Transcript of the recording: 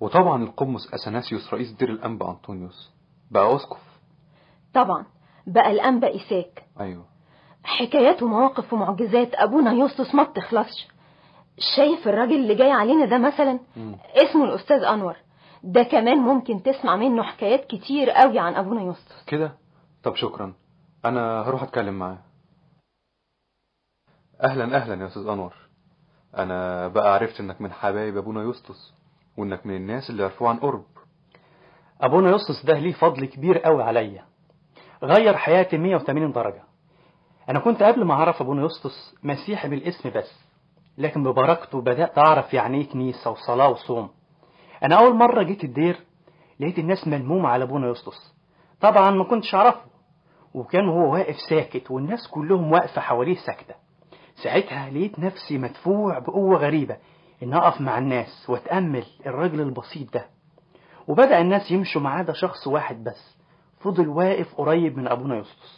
وطبعا القمص أثناسيوس رئيس دير الأنبا أنطونيوس بقى أسقف طبعا بقى الأنبا إيساك أيوه حكايات ومواقف ومعجزات أبونا يوسطس ما بتخلصش شايف الراجل اللي جاي علينا ده مثلا مم. اسمه الأستاذ أنور ده كمان ممكن تسمع منه حكايات كتير قوي عن أبونا يوسطس كده طب شكرا أنا هروح أتكلم معاه أهلا أهلا يا أستاذ أنور أنا بقى عرفت إنك من حبايب أبونا يوسطس وإنك من الناس اللي عرفوه عن قرب أبونا يوسطس ده ليه فضل كبير قوي عليا غير حياتي 180 درجة أنا كنت قبل ما أعرف أبونا يوسطس مسيحي بالاسم بس لكن ببركته بدأت أعرف يعني إيه كنيسة وصلاة وصوم أنا أول مرة جيت الدير لقيت الناس ملمومة على أبونا يوسطس طبعا ما كنتش أعرفه وكان هو واقف ساكت والناس كلهم واقفة حواليه ساكتة ساعتها لقيت نفسي مدفوع بقوة غريبة إن أقف مع الناس وأتأمل الراجل البسيط ده وبدأ الناس يمشوا ما عدا شخص واحد بس فضل واقف قريب من أبونا يوسطس